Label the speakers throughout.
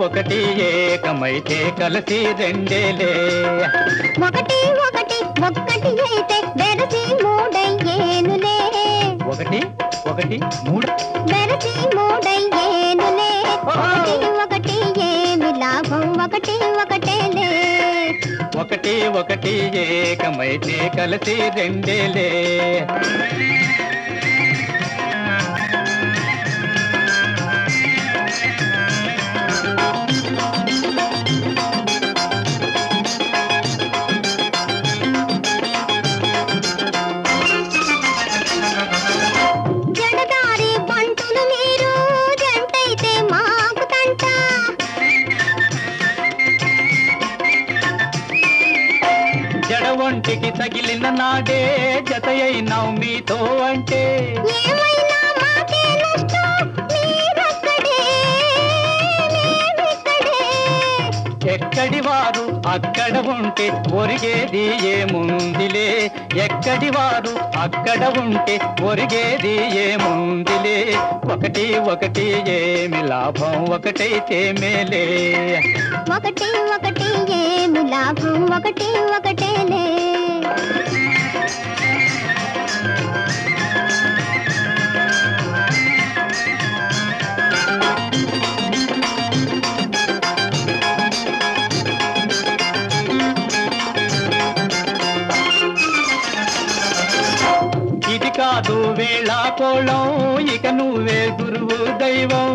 Speaker 1: ఒకటి ఏకమైతే కలిసి రెండేలే
Speaker 2: ఒకటి ఒకటి ఒక్కటి అయితే వెరసి మూడయ్యేనులే
Speaker 1: ఒకటి ఒకటి మూడు
Speaker 2: వెరసి మూడయ్యేనులే ఒకటి ఒకటి ఏమి లాభం ఒకటి ఒకటేలే
Speaker 1: ఒకటి ఒకటి ఏకమైతే కలిసి రెండేలే
Speaker 2: జడదారి బంటులు మీరు జంటైతే మాకు తంట
Speaker 1: జడ ఒంటికి తగిలిన నాడే జతయైనావు మీతో అంటే
Speaker 2: ఏమైనా మాకే నష్టం మీరక్కడే మేమిక్కడే
Speaker 1: ఎక్కడి వారు అక్కడ ఉంటే ఒరిగేది ఏముందిలే ఎక్కడి వారు అక్కడ ఉంటే ఒరిగేది ఏముందిలే ఒకటి ఒకటి ఏమి లాభం ఒకటైతే మేలే
Speaker 2: ఒకటి ఒకటి ఏమి లాభం ఒకటి ఒకటేలే
Speaker 1: ఇది కాదు వేళ కోళం ఇక నువ్వే గురువు దైవం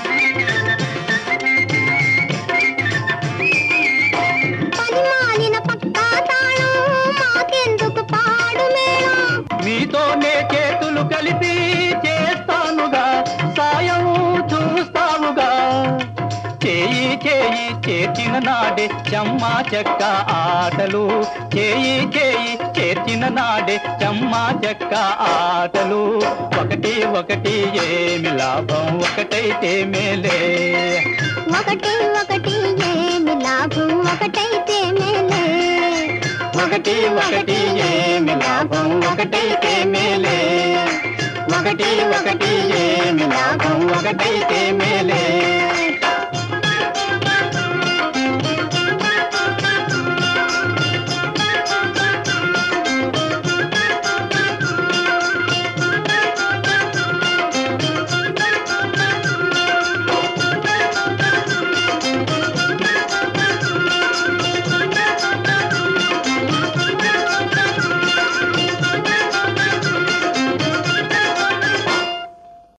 Speaker 2: పని మాలిన పక్కా తాళం మాకెందుకు పాడు మేళం
Speaker 1: మీతోనే చేతులు కలిపి చేస్తానుగా సాయం చూస్తావుగా చేయి చేయి చేర్చిన నాడే చమ్మా చెక్క ఆటలు చేయి చేయి చేర్చిన నాడే చమ్మా చెక్క ఆటలు ఒకటి ఒకటి ఏమి లాభం ఒకటైతే మేలే
Speaker 2: ఒకటి ఒకటి ఏమి లాభం ఒకటైతే మేలే
Speaker 1: ఒకటి ఒకటి ఏమి లాభం ఒకటైతే మేలే ఒకటి ఒకటి ఏమి లాభం ఒకటైతే మేలే